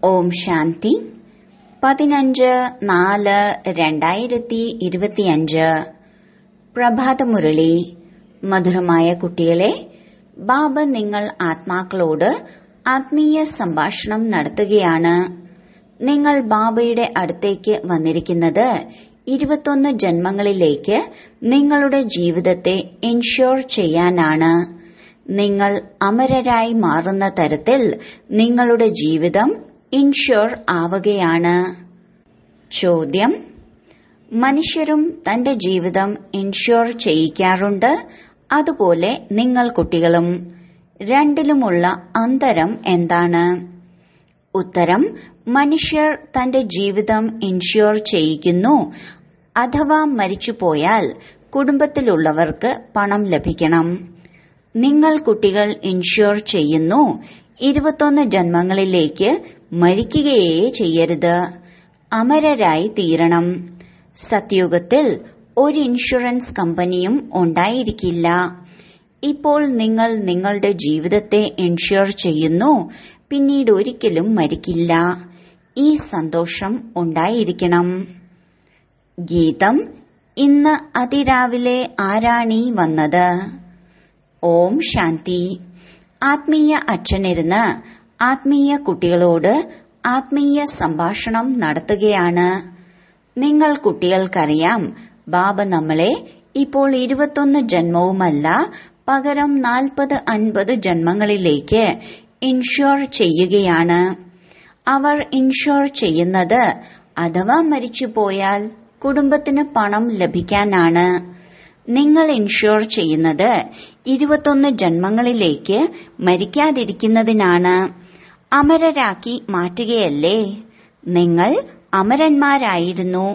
ഓം ശാന്തി പതിനഞ്ച് നാല് രണ്ടായിരത്തി ഇരുപത്തിയഞ്ച് പ്രഭാതമുരളി മധുരമായ കുട്ടികളെ ബാബ നിങ്ങൾ ആത്മാക്കളോട് ആത്മീയ സംഭാഷണം നടത്തുകയാണ് നിങ്ങൾ ബാബയുടെ അടുത്തേക്ക് വന്നിരിക്കുന്നത് ഇരുപത്തൊന്ന് ജന്മങ്ങളിലേക്ക് നിങ്ങളുടെ ജീവിതത്തെ ഇൻഷ്യോർ ചെയ്യാനാണ് നിങ്ങൾ അമരരായി മാറുന്ന തരത്തിൽ നിങ്ങളുടെ ജീവിതം ഇൻഷ്യോർ ആവുകയാണ് ചോദ്യം മനുഷ്യരും തന്റെ ജീവിതം ഇൻഷ്യോർ ചെയ്യിക്കാറുണ്ട് അതുപോലെ നിങ്ങൾ കുട്ടികളും രണ്ടിലുമുള്ള അന്തരം എന്താണ് ഉത്തരം മനുഷ്യർ തന്റെ ജീവിതം ഇൻഷ്യോർ ചെയ്യിക്കുന്നു അഥവാ മരിച്ചുപോയാൽ കുടുംബത്തിലുള്ളവർക്ക് പണം ലഭിക്കണം നിങ്ങൾ കുട്ടികൾ ഇൻഷ്യോർ ചെയ്യുന്നു ഇരുപത്തൊന്ന് ജന്മങ്ങളിലേക്ക് മരിക്കുകയേ ചെയ്യരുത് അമരരായി തീരണം സത്യുഗത്തിൽ ഒരു ഇൻഷുറൻസ് കമ്പനിയും ഉണ്ടായിരിക്കില്ല ഇപ്പോൾ നിങ്ങൾ നിങ്ങളുടെ ജീവിതത്തെ ഇൻഷ്യോർ ചെയ്യുന്നു പിന്നീട് ഒരിക്കലും മരിക്കില്ല ഈ സന്തോഷം ഉണ്ടായിരിക്കണം ഗീതം ഇന്ന് അതിരാവിലെ ആരാണീ വന്നത് ഓം ശാന്തി ആത്മീയ അച്ഛനിരുന്ന് ആത്മീയ കുട്ടികളോട് ആത്മീയ സംഭാഷണം നടത്തുകയാണ് നിങ്ങൾ കുട്ടികൾക്കറിയാം ബാബ നമ്മളെ ഇപ്പോൾ ഇരുപത്തൊന്ന് ജന്മവുമല്ല പകരം നാൽപ്പത് അൻപത് ജന്മങ്ങളിലേക്ക് ഇൻഷ്യോർ ചെയ്യുകയാണ് അവർ ഇൻഷ്യോർ ചെയ്യുന്നത് അഥവാ മരിച്ചുപോയാൽ കുടുംബത്തിന് പണം ലഭിക്കാനാണ് നിങ്ങൾ ഇൻഷ്യോർ ചെയ്യുന്നത് ഇരുപത്തൊന്ന് ജന്മങ്ങളിലേക്ക് മരിക്കാതിരിക്കുന്നതിനാണ് അമരരാക്കി മാറ്റുകയല്ലേ നിങ്ങൾ അമരന്മാരായിരുന്നു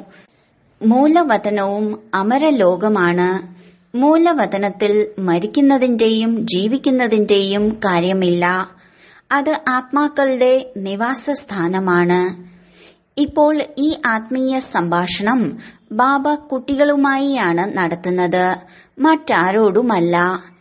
മൂലവതനവും അമരലോകമാണ് മൂലവതനത്തിൽ മരിക്കുന്നതിന്റെയും ജീവിക്കുന്നതിന്റെയും കാര്യമില്ല അത് ആത്മാക്കളുടെ നിവാസസ്ഥാനമാണ് ഇപ്പോൾ ഈ ആത്മീയ സംഭാഷണം ബാബ കുട്ടികളുമായിയാണ് നടത്തുന്നത് മറ്റാരോടുമല്ല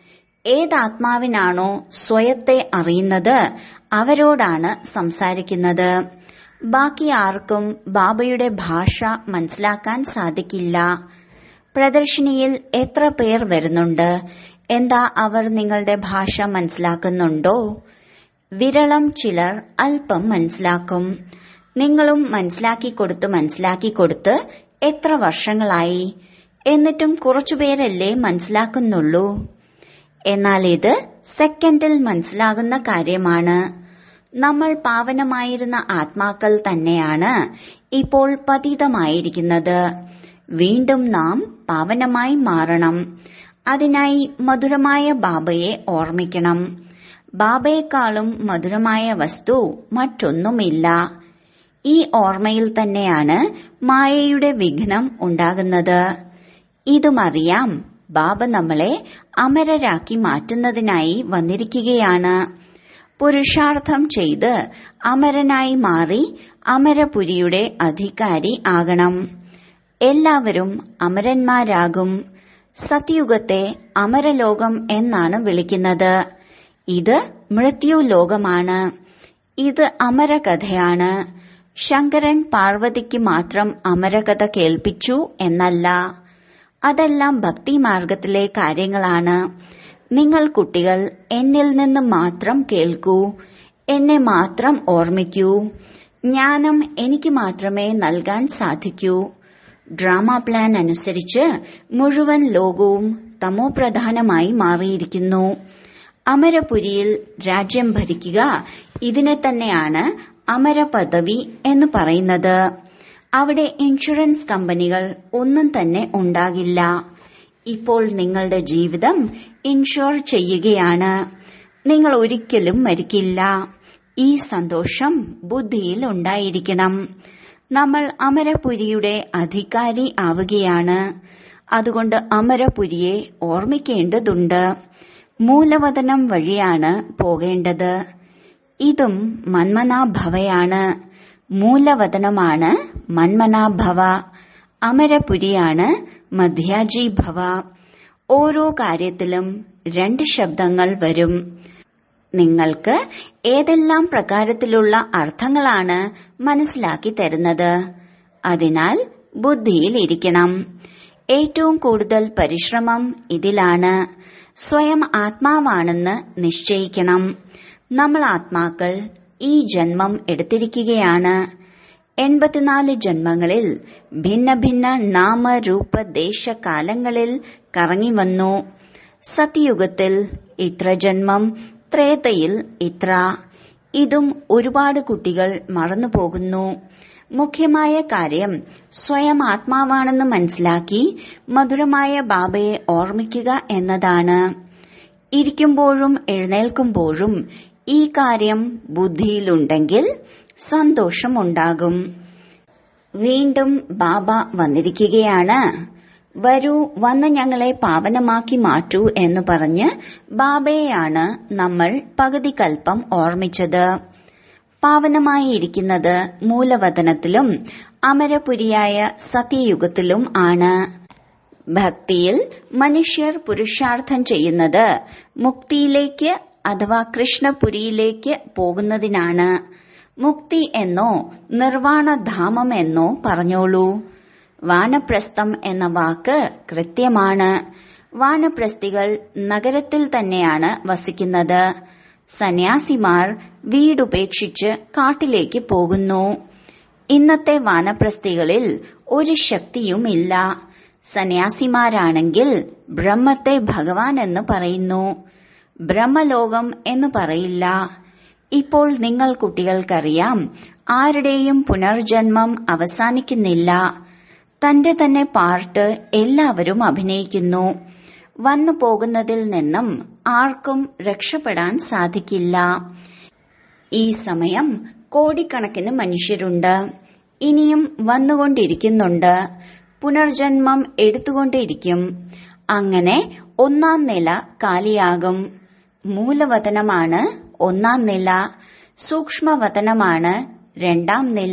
ഏതാത്മാവിനാണോ സ്വയത്തെ അറിയുന്നത് അവരോടാണ് സംസാരിക്കുന്നത് ബാക്കി ആർക്കും ബാബയുടെ ഭാഷ മനസ്സിലാക്കാൻ സാധിക്കില്ല പ്രദർശിനിയിൽ എത്ര പേർ വരുന്നുണ്ട് എന്താ അവർ നിങ്ങളുടെ ഭാഷ മനസ്സിലാക്കുന്നുണ്ടോ വിരളം ചിലർ അല്പം മനസ്സിലാക്കും നിങ്ങളും മനസ്സിലാക്കി കൊടുത്ത് മനസ്സിലാക്കി കൊടുത്ത് എത്ര വർഷങ്ങളായി എന്നിട്ടും കുറച്ചുപേരല്ലേ മനസ്സിലാക്കുന്നുള്ളൂ എന്നാൽ ഇത് സെക്കൻഡിൽ മനസ്സിലാകുന്ന കാര്യമാണ് നമ്മൾ പാവനമായിരുന്ന ആത്മാക്കൾ തന്നെയാണ് ഇപ്പോൾ പതീതമായിരിക്കുന്നത് വീണ്ടും നാം പാവനമായി മാറണം അതിനായി മധുരമായ ബാബയെ ഓർമ്മിക്കണം ബാബയെക്കാളും മധുരമായ വസ്തു മറ്റൊന്നുമില്ല ഈ ഓർമ്മയിൽ തന്നെയാണ് മായയുടെ വിഘ്നം ഉണ്ടാകുന്നത് ഇതുമറിയാം ബാബ നമ്മളെ അമരരാക്കി മാറ്റുന്നതിനായി വന്നിരിക്കുകയാണ് പുരുഷാർത്ഥം ചെയ്ത് അമരനായി മാറി അമരപുരിയുടെ അധികാരി ആകണം എല്ലാവരും അമരന്മാരാകും സത്യുഗത്തെ അമരലോകം എന്നാണ് വിളിക്കുന്നത് ഇത് മൃത്യുലോകമാണ് ഇത് അമരകഥയാണ് ശങ്കരൻ പാർവതിക്ക് മാത്രം അമരകഥ കേൾപ്പിച്ചു എന്നല്ല അതെല്ലാം ഭക്തിമാർഗത്തിലെ കാര്യങ്ങളാണ് നിങ്ങൾ കുട്ടികൾ എന്നിൽ നിന്ന് മാത്രം കേൾക്കൂ എന്നെ മാത്രം ഓർമ്മിക്കൂ ജ്ഞാനം എനിക്ക് മാത്രമേ നൽകാൻ സാധിക്കൂ ഡ്രാമ പ്ലാൻ അനുസരിച്ച് മുഴുവൻ ലോകവും തമോപ്രധാനമായി മാറിയിരിക്കുന്നു അമരപുരിയിൽ രാജ്യം ഭരിക്കുക ഇതിനെ തന്നെയാണ് അമരപദവി എന്ന് പറയുന്നത് അവിടെ ഇൻഷുറൻസ് കമ്പനികൾ ഒന്നും തന്നെ ഉണ്ടാകില്ല ഇപ്പോൾ നിങ്ങളുടെ ജീവിതം ഇൻഷുർ ചെയ്യുകയാണ് നിങ്ങൾ ഒരിക്കലും മരിക്കില്ല ഈ സന്തോഷം ബുദ്ധിയിൽ ഉണ്ടായിരിക്കണം നമ്മൾ അമരപുരിയുടെ അധികാരി ആവുകയാണ് അതുകൊണ്ട് അമരപുരിയെ ഓർമ്മിക്കേണ്ടതുണ്ട് മൂലവതനം വഴിയാണ് പോകേണ്ടത് ഇതും മന്മനാഭവയാണ് മൂലവതനമാണ് മന്മനാഭവ അമരപുരിയാണ് മധ്യാജി ഭവ ഓരോ കാര്യത്തിലും രണ്ട് ശബ്ദങ്ങൾ വരും നിങ്ങൾക്ക് ഏതെല്ലാം പ്രകാരത്തിലുള്ള അർത്ഥങ്ങളാണ് മനസ്സിലാക്കി തരുന്നത് അതിനാൽ ബുദ്ധിയിൽ ഇരിക്കണം ഏറ്റവും കൂടുതൽ പരിശ്രമം ഇതിലാണ് സ്വയം ആത്മാവാണെന്ന് നിശ്ചയിക്കണം നമ്മൾ ആത്മാക്കൾ ഈ ജന്മം എടുത്തിരിക്കുകയാണ് എൺപത്തിനാല് ജന്മങ്ങളിൽ ഭിന്ന ഭിന്ന നാമരൂപ ദേശകാലങ്ങളിൽ കറങ്ങി വന്നു സത്യയുഗത്തിൽ ഇത്ര ജന്മം ത്രേതയിൽ ഇത്ര ഇതും ഒരുപാട് കുട്ടികൾ മറന്നുപോകുന്നു മുഖ്യമായ കാര്യം സ്വയം ആത്മാവാണെന്ന് മനസ്സിലാക്കി മധുരമായ ബാബയെ ഓർമ്മിക്കുക എന്നതാണ് ഇരിക്കുമ്പോഴും എഴുന്നേൽക്കുമ്പോഴും ഈ കാര്യം ബുദ്ധിയിലുണ്ടെങ്കിൽ സന്തോഷമുണ്ടാകും വീണ്ടും ബാബ വന്നിരിക്കുകയാണ് വരൂ വന്ന് ഞങ്ങളെ പാവനമാക്കി മാറ്റൂ എന്ന് പറഞ്ഞ് ബാബയെയാണ് നമ്മൾ പകുതി കൽപ്പം ഓർമ്മിച്ചത് പാവനമായി ഇരിക്കുന്നത് മൂലവതനത്തിലും അമരപുരിയായ സത്യയുഗത്തിലും ആണ് ഭക്തിയിൽ മനുഷ്യർ പുരുഷാർത്ഥം ചെയ്യുന്നത് മുക്തിയിലേക്ക് അഥവാ കൃഷ്ണപുരിയിലേക്ക് പോകുന്നതിനാണ് മുക്തി എന്നോ നിർവാണധാമം എന്നോ പറഞ്ഞോളൂ വാനപ്രസ്ഥം എന്ന വാക്ക് കൃത്യമാണ് വാനപ്രസ്ഥികൾ നഗരത്തിൽ തന്നെയാണ് വസിക്കുന്നത് സന്യാസിമാർ വീടുപേക്ഷിച്ച് കാട്ടിലേക്ക് പോകുന്നു ഇന്നത്തെ വാനപ്രസ്ഥികളിൽ ഒരു ശക്തിയുമില്ല സന്യാസിമാരാണെങ്കിൽ ബ്രഹ്മത്തെ ഭഗവാൻ എന്ന് പറയുന്നു ബ്രഹ്മലോകം എന്ന് പറയില്ല ഇപ്പോൾ നിങ്ങൾ കുട്ടികൾക്കറിയാം ആരുടെയും പുനർജന്മം അവസാനിക്കുന്നില്ല തന്റെ തന്നെ പാർട്ട് എല്ലാവരും അഭിനയിക്കുന്നു വന്നു പോകുന്നതിൽ നിന്നും ആർക്കും രക്ഷപ്പെടാൻ സാധിക്കില്ല ഈ സമയം കോടിക്കണക്കിന് മനുഷ്യരുണ്ട് ഇനിയും വന്നുകൊണ്ടിരിക്കുന്നുണ്ട് പുനർജന്മം എടുത്തുകൊണ്ടിരിക്കും അങ്ങനെ ഒന്നാം നില കാലിയാകും മൂലവതനമാണ് ഒന്നാം നില സൂക്ഷ്മവതനമാണ് രണ്ടാം നില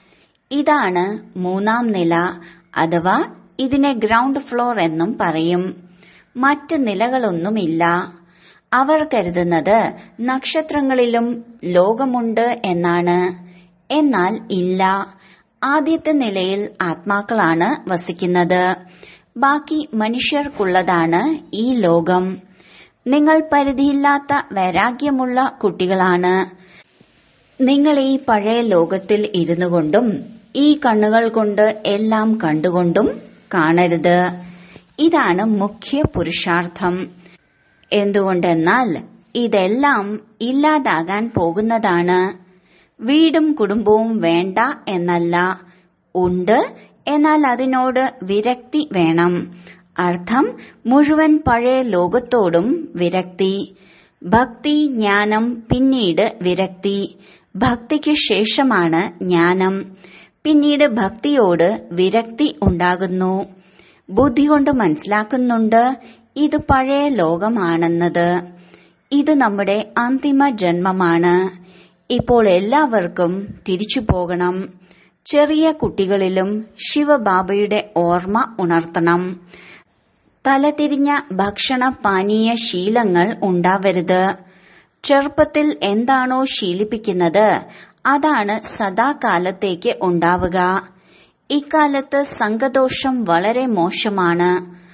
ഇതാണ് മൂന്നാം നില അഥവാ ഇതിനെ ഗ്രൗണ്ട് ഫ്ലോർ എന്നും പറയും മറ്റ് നിലകളൊന്നുമില്ല അവർ കരുതുന്നത് നക്ഷത്രങ്ങളിലും ലോകമുണ്ട് എന്നാണ് എന്നാൽ ഇല്ല ആദ്യത്തെ നിലയിൽ ആത്മാക്കളാണ് വസിക്കുന്നത് ബാക്കി മനുഷ്യർക്കുള്ളതാണ് ഈ ലോകം നിങ്ങൾ പരിധിയില്ലാത്ത വൈരാഗ്യമുള്ള കുട്ടികളാണ് നിങ്ങൾ ഈ പഴയ ലോകത്തിൽ ഇരുന്നു കൊണ്ടും ഈ കണ്ണുകൾ കൊണ്ട് എല്ലാം കണ്ടുകൊണ്ടും കാണരുത് ഇതാണ് മുഖ്യ പുരുഷാർത്ഥം എന്തുകൊണ്ടെന്നാൽ ഇതെല്ലാം ഇല്ലാതാകാൻ പോകുന്നതാണ് വീടും കുടുംബവും വേണ്ട എന്നല്ല ഉണ്ട് എന്നാൽ അതിനോട് വിരക്തി വേണം അർത്ഥം മുഴുവൻ പഴയ ലോകത്തോടും വിരക്തി ഭക്തി ജ്ഞാനം പിന്നീട് വിരക്തി ഭക്തിക്ക് ശേഷമാണ് ജ്ഞാനം പിന്നീട് ഭക്തിയോട് വിരക്തി ഉണ്ടാകുന്നു ബുദ്ധി കൊണ്ട് മനസ്സിലാക്കുന്നുണ്ട് ഇത് പഴയ ലോകമാണെന്നത് ഇത് നമ്മുടെ അന്തിമ ജന്മമാണ് ഇപ്പോൾ എല്ലാവർക്കും തിരിച്ചു പോകണം ചെറിയ കുട്ടികളിലും ശിവബാബയുടെ ഓർമ്മ ഉണർത്തണം തലതിരിഞ്ഞ ഭക്ഷണ പാനീയ ശീലങ്ങൾ ഉണ്ടാവരുത് ചെറുപ്പത്തിൽ എന്താണോ ശീലിപ്പിക്കുന്നത് അതാണ് സദാകാലത്തേക്ക് ഉണ്ടാവുക ഇക്കാലത്ത് സംഘദോഷം വളരെ മോശമാണ്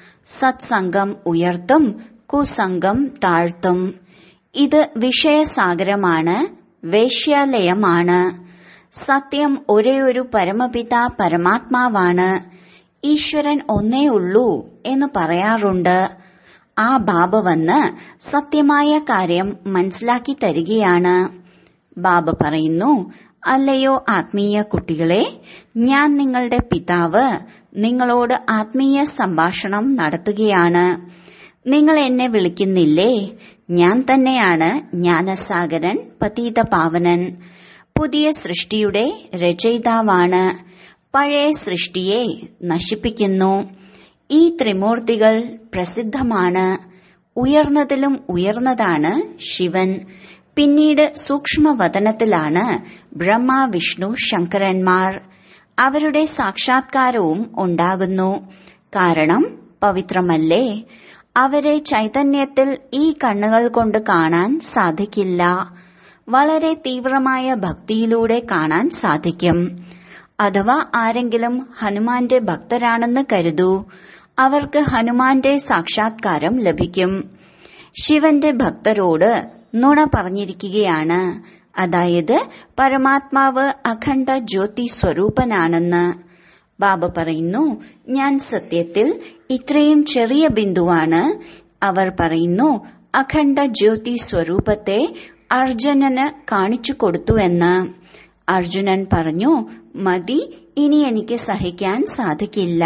സത്സംഗം ഉയർത്തും കുസംഗം താഴ്ത്തും ഇത് വിഷയസാഗരമാണ് വേശ്യാലയമാണ് സത്യം ഒരേയൊരു പരമപിത പരമാത്മാവാണ് ഈശ്വരൻ ഒന്നേ ഉള്ളൂ എന്ന് പറയാറുണ്ട് ആ ബാബ വന്ന് സത്യമായ കാര്യം മനസ്സിലാക്കി തരികയാണ് ബാബ പറയുന്നു അല്ലയോ ആത്മീയ കുട്ടികളെ ഞാൻ നിങ്ങളുടെ പിതാവ് നിങ്ങളോട് ആത്മീയ സംഭാഷണം നടത്തുകയാണ് നിങ്ങൾ എന്നെ വിളിക്കുന്നില്ലേ ഞാൻ തന്നെയാണ് ജ്ഞാനസാഗരൻ പതീത പാവനൻ പുതിയ സൃഷ്ടിയുടെ രചയിതാവാണ് പഴയ സൃഷ്ടിയെ നശിപ്പിക്കുന്നു ഈ ത്രിമൂർത്തികൾ പ്രസിദ്ധമാണ് ഉയർന്നതിലും ഉയർന്നതാണ് ശിവൻ പിന്നീട് സൂക്ഷ്മവതനത്തിലാണ് ബ്രഹ്മ വിഷ്ണു ശങ്കരന്മാർ അവരുടെ സാക്ഷാത്കാരവും ഉണ്ടാകുന്നു കാരണം പവിത്രമല്ലേ അവരെ ചൈതന്യത്തിൽ ഈ കണ്ണുകൾ കൊണ്ട് കാണാൻ സാധിക്കില്ല വളരെ തീവ്രമായ ഭക്തിയിലൂടെ കാണാൻ സാധിക്കും അഥവാ ആരെങ്കിലും ഹനുമാന്റെ ഭക്തരാണെന്ന് കരുതൂ അവർക്ക് ഹനുമാന്റെ സാക്ഷാത്കാരം ലഭിക്കും ശിവന്റെ ഭക്തരോട് നുണ പറഞ്ഞിരിക്കുകയാണ് അതായത് പരമാത്മാവ് അഖണ്ഡ ജ്യോതി സ്വരൂപനാണെന്ന് ബാബ പറയുന്നു ഞാൻ സത്യത്തിൽ ഇത്രയും ചെറിയ ബിന്ദുവാണ് അവർ പറയുന്നു അഖണ്ഡ ജ്യോതി സ്വരൂപത്തെ അർജുനന് കാണിച്ചു കൊടുത്തുവെന്ന് അർജുനൻ പറഞ്ഞു മതി ഇനി എനിക്ക് സഹിക്കാൻ സാധിക്കില്ല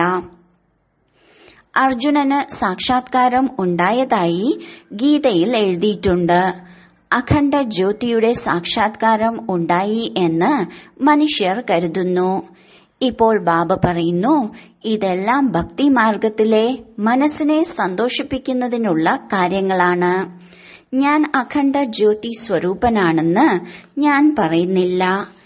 അർജുനന് സാക്ഷാത്കാരം ഉണ്ടായതായി ഗീതയിൽ എഴുതിയിട്ടുണ്ട് അഖണ്ഡ ജ്യോതിയുടെ സാക്ഷാത്കാരം ഉണ്ടായി എന്ന് മനുഷ്യർ കരുതുന്നു ഇപ്പോൾ ബാബ പറയുന്നു ഇതെല്ലാം ഭക്തി മാർഗത്തിലെ മനസ്സിനെ സന്തോഷിപ്പിക്കുന്നതിനുള്ള കാര്യങ്ങളാണ് ഞാൻ അഖണ്ഡ ജ്യോതി സ്വരൂപനാണെന്ന് ഞാൻ പറയുന്നില്ല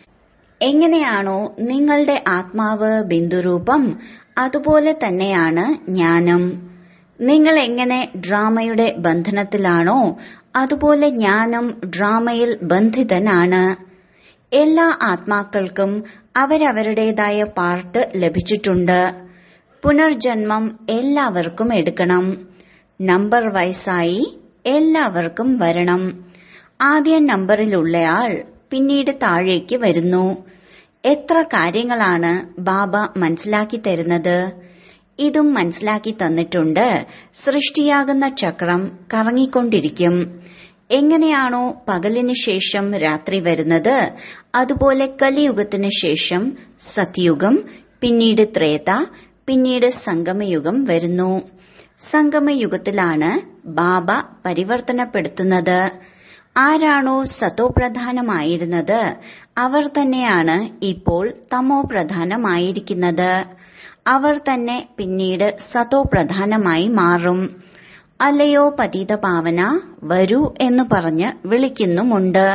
എങ്ങനെയാണോ നിങ്ങളുടെ ആത്മാവ് ബിന്ദുരൂപം അതുപോലെ തന്നെയാണ് ജ്ഞാനം നിങ്ങൾ എങ്ങനെ ഡ്രാമയുടെ ബന്ധനത്തിലാണോ അതുപോലെ ജ്ഞാനം ഡ്രാമയിൽ ബന്ധിതനാണ് എല്ലാ ആത്മാക്കൾക്കും അവരവരുടേതായ പാർട്ട് ലഭിച്ചിട്ടുണ്ട് പുനർജന്മം എല്ലാവർക്കും എടുക്കണം നമ്പർ വയസ്സായി എല്ലാവർക്കും വരണം ആദ്യ നമ്പറിലുള്ളയാൾ പിന്നീട് താഴേക്ക് വരുന്നു എത്ര കാര്യങ്ങളാണ് ബാബ മനസ്സിലാക്കി തരുന്നത് ഇതും മനസ്സിലാക്കി തന്നിട്ടുണ്ട് സൃഷ്ടിയാകുന്ന ചക്രം കറങ്ങിക്കൊണ്ടിരിക്കും എങ്ങനെയാണോ പകലിന് ശേഷം രാത്രി വരുന്നത് അതുപോലെ കലിയുഗത്തിന് ശേഷം സത്യുഗം പിന്നീട് ത്രേത പിന്നീട് സംഗമയുഗം വരുന്നു സംഗമയുഗത്തിലാണ് ബാബ പരിവർത്തനപ്പെടുത്തുന്നത് ആരാണോ സതോ പ്രധാനമായിരുന്നത് അവർ തന്നെയാണ് ഇപ്പോൾ തമോ പ്രധാനമായിരിക്കുന്നത് അവർ തന്നെ പിന്നീട് സതോ പ്രധാനമായി മാറും അല്ലയോ പതീത പാവന വരൂ എന്ന് പറഞ്ഞ് വിളിക്കുന്നുമുണ്ട്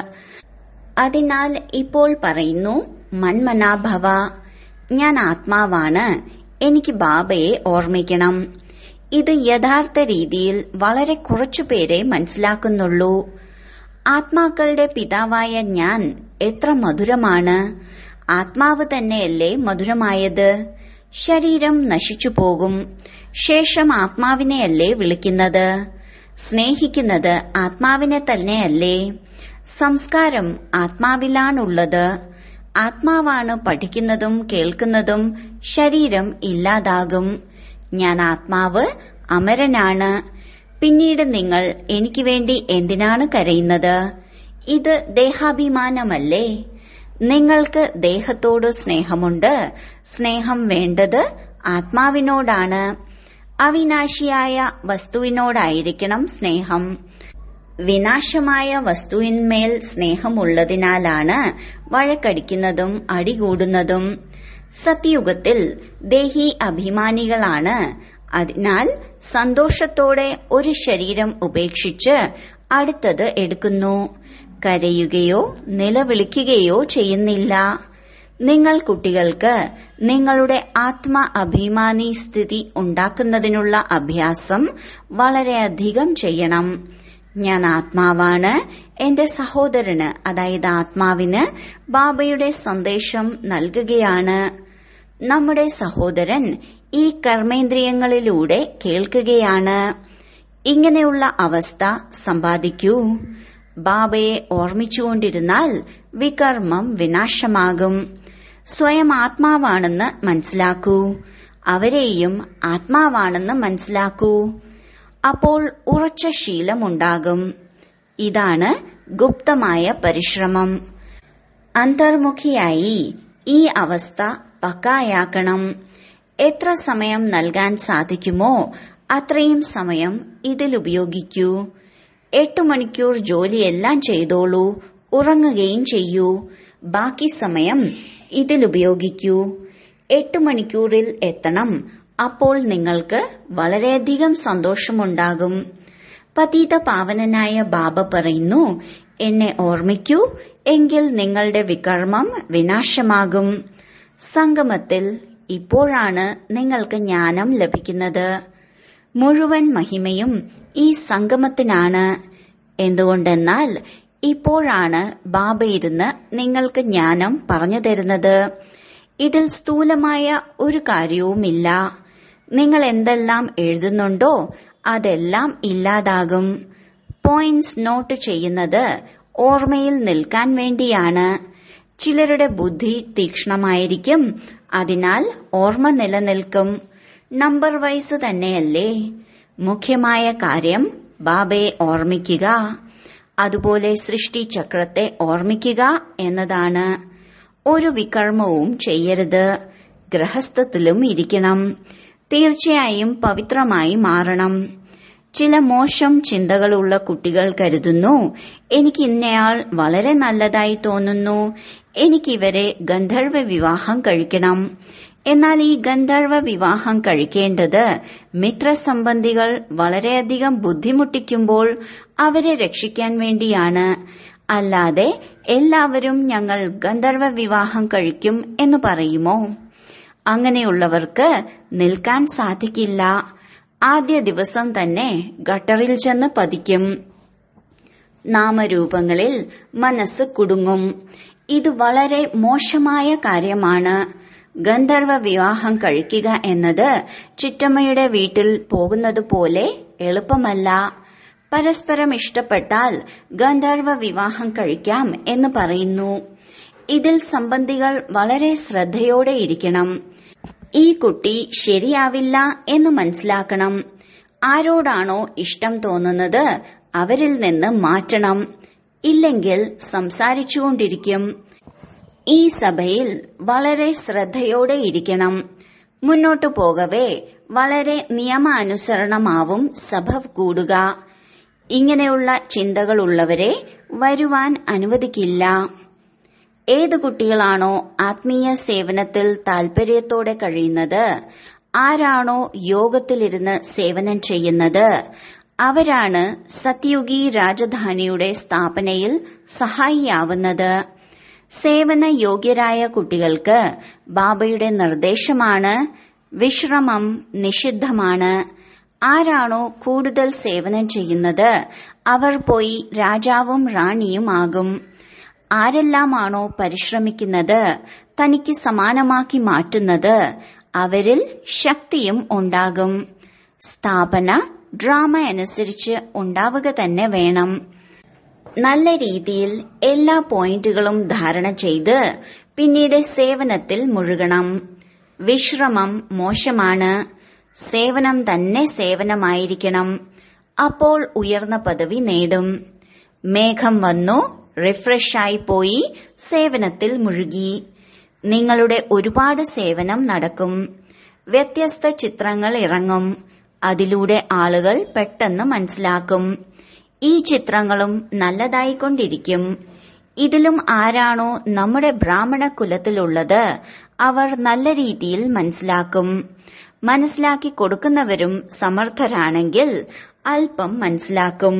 അതിനാൽ ഇപ്പോൾ പറയുന്നു മന്മനാഭവ ഞാൻ ആത്മാവാണ് എനിക്ക് ബാബയെ ഓർമ്മിക്കണം ഇത് യഥാർത്ഥ രീതിയിൽ വളരെ കുറച്ചുപേരെ മനസ്സിലാക്കുന്നുള്ളൂ ആത്മാക്കളുടെ പിതാവായ ഞാൻ എത്ര മധുരമാണ് ആത്മാവ് തന്നെയല്ലേ മധുരമായത് ശരീരം നശിച്ചു പോകും ശേഷം ആത്മാവിനെയല്ലേ വിളിക്കുന്നത് സ്നേഹിക്കുന്നത് ആത്മാവിനെ തന്നെയല്ലേ സംസ്കാരം ആത്മാവിലാണുള്ളത് ആത്മാവാണ് പഠിക്കുന്നതും കേൾക്കുന്നതും ശരീരം ഇല്ലാതാകും ഞാൻ ആത്മാവ് അമരനാണ് പിന്നീട് നിങ്ങൾ എനിക്ക് വേണ്ടി എന്തിനാണ് കരയുന്നത് ഇത് ദേഹാഭിമാനമല്ലേ നിങ്ങൾക്ക് ദേഹത്തോട് സ്നേഹമുണ്ട് സ്നേഹം വേണ്ടത് ആത്മാവിനോടാണ് അവിനാശിയായ വസ്തുവിനോടായിരിക്കണം സ്നേഹം വിനാശമായ വസ്തുവിന്മേൽ സ്നേഹമുള്ളതിനാലാണ് വഴക്കടിക്കുന്നതും അടികൂടുന്നതും സത്യയുഗത്തിൽ ദേഹി അഭിമാനികളാണ് അതിനാൽ സന്തോഷത്തോടെ ഒരു ശരീരം ഉപേക്ഷിച്ച് അടുത്തത് എടുക്കുന്നു കരയുകയോ നിലവിളിക്കുകയോ ചെയ്യുന്നില്ല നിങ്ങൾ കുട്ടികൾക്ക് നിങ്ങളുടെ ആത്മ അഭിമാനി സ്ഥിതി ഉണ്ടാക്കുന്നതിനുള്ള അഭ്യാസം വളരെയധികം ചെയ്യണം ഞാൻ ആത്മാവാണ് എന്റെ സഹോദരന് അതായത് ആത്മാവിന് ബാബയുടെ സന്ദേശം നൽകുകയാണ് നമ്മുടെ സഹോദരൻ ഈ കർമ്മേന്ദ്രിയങ്ങളിലൂടെ കേൾക്കുകയാണ് ഇങ്ങനെയുള്ള അവസ്ഥ സമ്പാദിക്കൂ ബാബയെ ഓർമ്മിച്ചുകൊണ്ടിരുന്നാൽ വികർമ്മം വിനാശമാകും സ്വയം ആത്മാവാണെന്ന് മനസ്സിലാക്കൂ അവരെയും ആത്മാവാണെന്ന് മനസ്സിലാക്കൂ അപ്പോൾ ഉറച്ച ശീലമുണ്ടാകും ഇതാണ് ഗുപ്തമായ പരിശ്രമം അന്തർമുഖിയായി ഈ അവസ്ഥ പക്കായാക്കണം എത്ര സമയം നൽകാൻ സാധിക്കുമോ അത്രയും സമയം ഇതിൽ ഉപയോഗിക്കൂ എട്ട് മണിക്കൂർ ജോലിയെല്ലാം ചെയ്തോളൂ ഉറങ്ങുകയും ചെയ്യൂ ബാക്കി സമയം ഇതിൽ ഉപയോഗിക്കൂ എട്ട് മണിക്കൂറിൽ എത്തണം അപ്പോൾ നിങ്ങൾക്ക് വളരെയധികം സന്തോഷമുണ്ടാകും പതീത പാവനനായ ബാബ പറയുന്നു എന്നെ ഓർമ്മിക്കൂ എങ്കിൽ നിങ്ങളുടെ വികർമ്മം വിനാശമാകും സംഗമത്തിൽ ഇപ്പോഴാണ് നിങ്ങൾക്ക് ജ്ഞാനം ലഭിക്കുന്നത് മുഴുവൻ മഹിമയും ഈ സംഗമത്തിനാണ് എന്തുകൊണ്ടെന്നാൽ ഇപ്പോഴാണ് ബാബ ഇരുന്ന് നിങ്ങൾക്ക് ജ്ഞാനം പറഞ്ഞു തരുന്നത് ഇതിൽ സ്ഥൂലമായ ഒരു കാര്യവുമില്ല നിങ്ങൾ എന്തെല്ലാം എഴുതുന്നുണ്ടോ അതെല്ലാം ഇല്ലാതാകും പോയിന്റ്സ് നോട്ട് ചെയ്യുന്നത് ഓർമ്മയിൽ നിൽക്കാൻ വേണ്ടിയാണ് ചിലരുടെ ബുദ്ധി തീക്ഷ്ണമായിരിക്കും അതിനാൽ ഓർമ്മ നിലനിൽക്കും നമ്പർ വൈസ് തന്നെയല്ലേ മുഖ്യമായ കാര്യം ബാബയെ ഓർമ്മിക്കുക അതുപോലെ സൃഷ്ടിചക്രത്തെ ഓർമ്മിക്കുക എന്നതാണ് ഒരു വികർമ്മവും ചെയ്യരുത് ഗ്രഹസ്ഥത്തിലും ഇരിക്കണം തീർച്ചയായും പവിത്രമായി മാറണം ചില മോശം ചിന്തകളുള്ള കുട്ടികൾ കരുതുന്നു എനിക്ക് ഇന്നയാൾ വളരെ നല്ലതായി തോന്നുന്നു എനിക്കിവരെ ഗന്ധർവ വിവാഹം കഴിക്കണം എന്നാൽ ഈ ഗന്ധർവ വിവാഹം കഴിക്കേണ്ടത് മിത്രസംബന്ധികൾ വളരെയധികം ബുദ്ധിമുട്ടിക്കുമ്പോൾ അവരെ രക്ഷിക്കാൻ വേണ്ടിയാണ് അല്ലാതെ എല്ലാവരും ഞങ്ങൾ ഗന്ധർവ വിവാഹം കഴിക്കും എന്ന് പറയുമോ അങ്ങനെയുള്ളവർക്ക് നിൽക്കാൻ സാധിക്കില്ല ആദ്യ ദിവസം തന്നെ ഗട്ടറിൽ ചെന്ന് പതിക്കും നാമരൂപങ്ങളിൽ മനസ്സ് കുടുങ്ങും ഇത് വളരെ മോശമായ കാര്യമാണ് ഗന്ധർവ വിവാഹം കഴിക്കുക എന്നത് ചിറ്റമ്മയുടെ വീട്ടിൽ പോകുന്നത് പോലെ എളുപ്പമല്ല പരസ്പരം ഇഷ്ടപ്പെട്ടാൽ ഗന്ധർവ വിവാഹം കഴിക്കാം എന്ന് പറയുന്നു ഇതിൽ സംബന്ധികൾ വളരെ ശ്രദ്ധയോടെ ഇരിക്കണം ഈ കുട്ടി ശരിയാവില്ല എന്ന് മനസ്സിലാക്കണം ആരോടാണോ ഇഷ്ടം തോന്നുന്നത് അവരിൽ നിന്ന് മാറ്റണം ഇല്ലെങ്കിൽ സംസാരിച്ചുകൊണ്ടിരിക്കും ഈ സഭയിൽ വളരെ ശ്രദ്ധയോടെ ഇരിക്കണം മുന്നോട്ടു പോകവേ വളരെ നിയമാനുസരണമാവും സഭ കൂടുക ഇങ്ങനെയുള്ള ചിന്തകളുള്ളവരെ വരുവാൻ അനുവദിക്കില്ല ഏത് കുട്ടികളാണോ ആത്മീയ സേവനത്തിൽ താൽപര്യത്തോടെ കഴിയുന്നത് ആരാണോ യോഗത്തിലിരുന്ന് സേവനം ചെയ്യുന്നത് അവരാണ് സത്യുഗി രാജധാനിയുടെ സ്ഥാപനയിൽ സഹായിയാവുന്നത് സേവന യോഗ്യരായ കുട്ടികൾക്ക് ബാബയുടെ നിർദ്ദേശമാണ് വിശ്രമം നിഷിദ്ധമാണ് ആരാണോ കൂടുതൽ സേവനം ചെയ്യുന്നത് അവർ പോയി രാജാവും റാണിയും ആകും ആരെല്ലാമാണോ പരിശ്രമിക്കുന്നത് തനിക്ക് സമാനമാക്കി മാറ്റുന്നത് അവരിൽ ശക്തിയും ഉണ്ടാകും സ്ഥാപന ഡ്രാമ അനുസരിച്ച് ഉണ്ടാവുക തന്നെ വേണം നല്ല രീതിയിൽ എല്ലാ പോയിന്റുകളും ധാരണ ചെയ്ത് പിന്നീട് സേവനത്തിൽ മുഴുകണം വിശ്രമം മോശമാണ് സേവനം തന്നെ സേവനമായിരിക്കണം അപ്പോൾ ഉയർന്ന പദവി നേടും മേഘം വന്നു റിഫ്രഷായി പോയി സേവനത്തിൽ മുഴുകി നിങ്ങളുടെ ഒരുപാട് സേവനം നടക്കും വ്യത്യസ്ത ചിത്രങ്ങൾ ഇറങ്ങും അതിലൂടെ ആളുകൾ പെട്ടെന്ന് മനസ്സിലാക്കും ഈ ചിത്രങ്ങളും നല്ലതായിക്കൊണ്ടിരിക്കും ഇതിലും ആരാണോ നമ്മുടെ ബ്രാഹ്മണ കുലത്തിലുള്ളത് അവർ നല്ല രീതിയിൽ മനസ്സിലാക്കും മനസ്സിലാക്കി കൊടുക്കുന്നവരും സമർത്ഥരാണെങ്കിൽ അല്പം മനസ്സിലാക്കും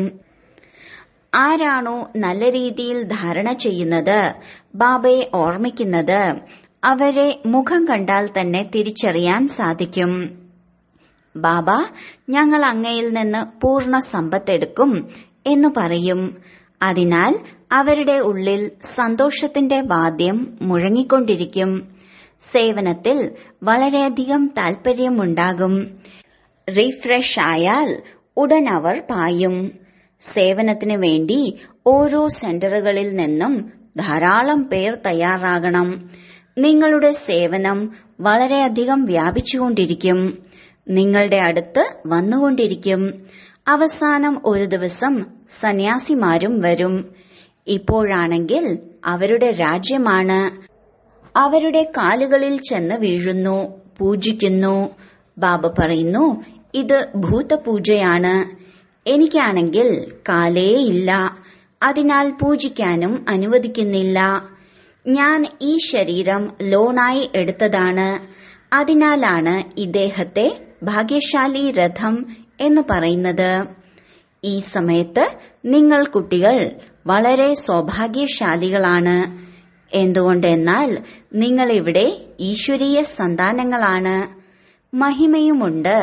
ആരാണോ നല്ല രീതിയിൽ ധാരണ ചെയ്യുന്നത് ബാബയെ ഓർമ്മിക്കുന്നത് അവരെ മുഖം കണ്ടാൽ തന്നെ തിരിച്ചറിയാൻ സാധിക്കും ബാബ ഞങ്ങൾ അങ്ങയിൽ നിന്ന് പൂർണ്ണ സമ്പത്തെടുക്കും എന്ന് പറയും അതിനാൽ അവരുടെ ഉള്ളിൽ സന്തോഷത്തിന്റെ വാദ്യം മുഴങ്ങിക്കൊണ്ടിരിക്കും സേവനത്തിൽ വളരെയധികം താൽപര്യമുണ്ടാകും റീഫ്രഷ് ആയാൽ ഉടൻ അവർ പായും സേവനത്തിനു വേണ്ടി ഓരോ സെന്ററുകളിൽ നിന്നും ധാരാളം പേർ തയ്യാറാകണം നിങ്ങളുടെ സേവനം വളരെയധികം വ്യാപിച്ചുകൊണ്ടിരിക്കും നിങ്ങളുടെ അടുത്ത് വന്നുകൊണ്ടിരിക്കും അവസാനം ഒരു ദിവസം സന്യാസിമാരും വരും ഇപ്പോഴാണെങ്കിൽ അവരുടെ രാജ്യമാണ് അവരുടെ കാലുകളിൽ ചെന്ന് വീഴുന്നു പൂജിക്കുന്നു ബാബ പറയുന്നു ഇത് ഭൂതപൂജയാണ് എനിക്കാണെങ്കിൽ കാലേ ഇല്ല അതിനാൽ പൂജിക്കാനും അനുവദിക്കുന്നില്ല ഞാൻ ഈ ശരീരം ലോണായി എടുത്തതാണ് അതിനാലാണ് ഇദ്ദേഹത്തെ ഭാഗ്യശാലി രഥം എന്ന് പറയുന്നത് ഈ സമയത്ത് നിങ്ങൾ കുട്ടികൾ വളരെ സൗഭാഗ്യശാലികളാണ് എന്തുകൊണ്ടെന്നാൽ നിങ്ങൾ ഇവിടെ ഈശ്വരീയ സന്താനങ്ങളാണ് മഹിമയുമുണ്ട്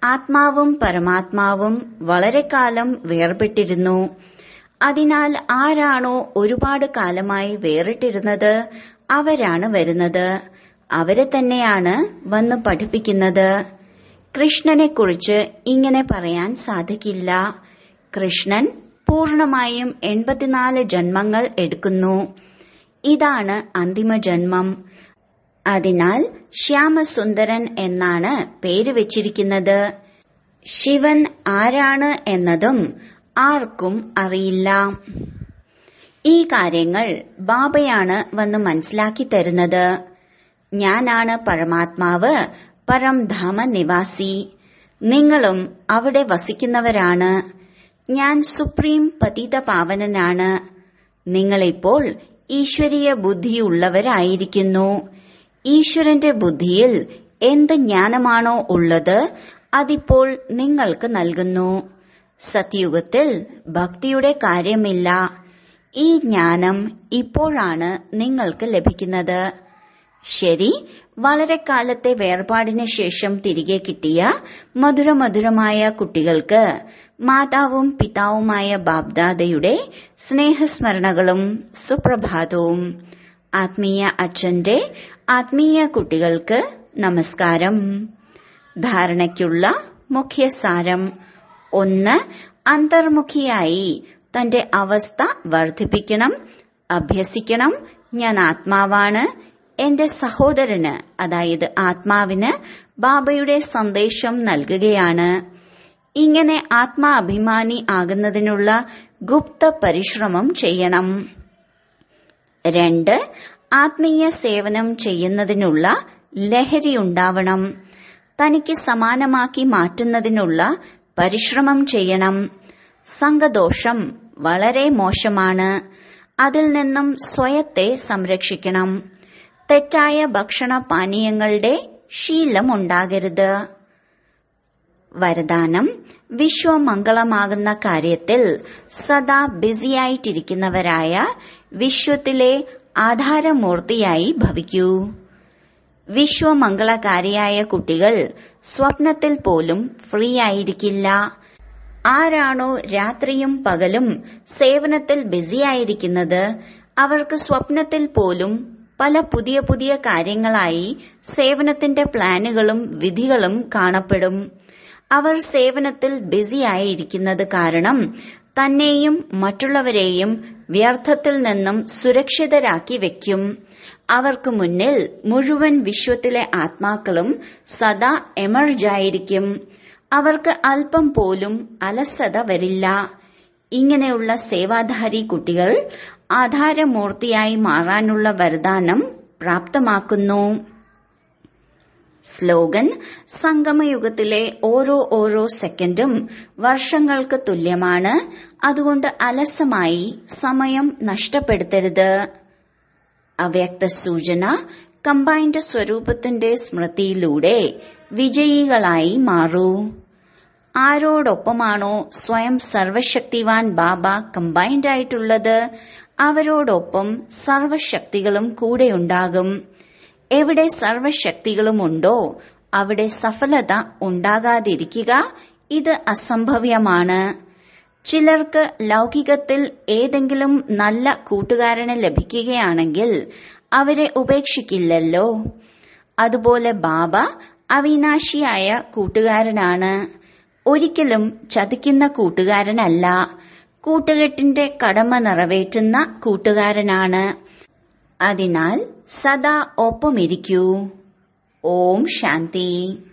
ആത്മാവും പരമാത്മാവും വളരെ കാലം വേർപെട്ടിരുന്നു അതിനാൽ ആരാണോ ഒരുപാട് കാലമായി വേറിട്ടിരുന്നത് അവരാണ് വരുന്നത് അവരെ തന്നെയാണ് വന്ന് പഠിപ്പിക്കുന്നത് കൃഷ്ണനെക്കുറിച്ച് ഇങ്ങനെ പറയാൻ സാധിക്കില്ല കൃഷ്ണൻ പൂർണമായും എൺപത്തിനാല് ജന്മങ്ങൾ എടുക്കുന്നു ഇതാണ് അന്തിമ ജന്മം അതിനാൽ ശ്യാമസുന്ദരൻ എന്നാണ് പേര് വെച്ചിരിക്കുന്നത് ശിവൻ ആരാണ് എന്നതും ആർക്കും അറിയില്ല ഈ കാര്യങ്ങൾ ബാബയാണ് വന്ന് മനസ്സിലാക്കി തരുന്നത് ഞാനാണ് പരമാത്മാവ് പരംധാമ നിവാസി നിങ്ങളും അവിടെ വസിക്കുന്നവരാണ് ഞാൻ സുപ്രീം പതിത പാവനനാണ് നിങ്ങളിപ്പോൾ ഈശ്വരീയ ബുദ്ധിയുള്ളവരായിരിക്കുന്നു ഈശ്വരന്റെ ബുദ്ധിയിൽ എന്ത് ജ്ഞാനമാണോ ഉള്ളത് അതിപ്പോൾ നിങ്ങൾക്ക് നൽകുന്നു സത്യുഗത്തിൽ ഭക്തിയുടെ കാര്യമില്ല ഈ ജ്ഞാനം ഇപ്പോഴാണ് നിങ്ങൾക്ക് ലഭിക്കുന്നത് ശരി വളരെ കാലത്തെ വേർപാടിന് ശേഷം തിരികെ കിട്ടിയ മധുരമധുരമായ കുട്ടികൾക്ക് മാതാവും പിതാവുമായ ബാബ്ദാദയുടെ സ്നേഹസ്മരണകളും സുപ്രഭാതവും ആത്മീയ അച്ഛന്റെ ആത്മീയ കുട്ടികൾക്ക് നമസ്കാരം ധാരണയ്ക്കുള്ള മുഖ്യ സാരം ഒന്ന് അന്തർമുഖിയായി തന്റെ അവസ്ഥ വർദ്ധിപ്പിക്കണം അഭ്യസിക്കണം ഞാൻ ആത്മാവാണ് എന്റെ സഹോദരന് അതായത് ആത്മാവിന് ബാബയുടെ സന്ദേശം നൽകുകയാണ് ഇങ്ങനെ ആത്മാഭിമാനി ആകുന്നതിനുള്ള ഗുപ്ത പരിശ്രമം ചെയ്യണം രണ്ട് ആത്മീയ സേവനം ചെയ്യുന്നതിനുള്ള ലഹരി ഉണ്ടാവണം തനിക്ക് സമാനമാക്കി മാറ്റുന്നതിനുള്ള പരിശ്രമം ചെയ്യണം സംഘദോഷം വളരെ മോശമാണ് അതിൽ നിന്നും സ്വയത്തെ സംരക്ഷിക്കണം തെറ്റായ ഭക്ഷണ പാനീയങ്ങളുടെ ശീലമുണ്ടാകരുത് വരദാനം വിശ്വമംഗളമാകുന്ന കാര്യത്തിൽ സദാ ബിസിയായിട്ടിരിക്കുന്നവരായ വിശ്വത്തിലെ ആധാരമൂർത്തിയായി ഭവിക്കൂ വിശ്വമംഗളകാരിയായ കുട്ടികൾ സ്വപ്നത്തിൽ പോലും ഫ്രീ ആയിരിക്കില്ല ആരാണോ രാത്രിയും പകലും സേവനത്തിൽ ബിസിയായിരിക്കുന്നത് അവർക്ക് സ്വപ്നത്തിൽ പോലും പല പുതിയ പുതിയ കാര്യങ്ങളായി സേവനത്തിന്റെ പ്ലാനുകളും വിധികളും കാണപ്പെടും അവർ സേവനത്തിൽ ബിസിയായിരിക്കുന്നത് കാരണം തന്നെയും മറ്റുള്ളവരെയും വ്യർത്ഥത്തിൽ നിന്നും സുരക്ഷിതരാക്കി വെക്കും അവർക്ക് മുന്നിൽ മുഴുവൻ വിശ്വത്തിലെ ആത്മാക്കളും സദാ എമർജായിരിക്കും അവർക്ക് അല്പം പോലും അലസത വരില്ല ഇങ്ങനെയുള്ള സേവാധാരി കുട്ടികൾ ആധാരമൂർത്തിയായി മാറാനുള്ള വരദാനം പ്രാപ്തമാക്കുന്നു സ്ലോഗൻ സംഗമയുഗത്തിലെ ഓരോ ഓരോ സെക്കൻഡും വർഷങ്ങൾക്ക് തുല്യമാണ് അതുകൊണ്ട് അലസമായി സമയം നഷ്ടപ്പെടുത്തരുത് അവ്യക്ത സൂചന കമ്പൈൻഡ് സ്വരൂപത്തിന്റെ സ്മൃതിയിലൂടെ വിജയികളായി മാറൂ ആരോടൊപ്പമാണോ സ്വയം സർവശക്തിവാൻ ബാബ കമ്പൈൻഡ് ആയിട്ടുള്ളത് അവരോടൊപ്പം സർവശക്തികളും കൂടെയുണ്ടാകും എവിടെ സർവശക്തികളുമുണ്ടോ അവിടെ സഫലത ഉണ്ടാകാതിരിക്കുക ഇത് അസംഭവ്യമാണ് ചിലർക്ക് ലൗകികത്തിൽ ഏതെങ്കിലും നല്ല കൂട്ടുകാരനെ ലഭിക്കുകയാണെങ്കിൽ അവരെ ഉപേക്ഷിക്കില്ലല്ലോ അതുപോലെ ബാബ അവിനാശിയായ കൂട്ടുകാരനാണ് ഒരിക്കലും ചതിക്കുന്ന കൂട്ടുകാരനല്ല കൂട്ടുകെട്ടിന്റെ കടമ നിറവേറ്റുന്ന കൂട്ടുകാരനാണ് അതിനാൽ സദാ ഒപ്പമിരിക്കൂ ഓം ശാന്തി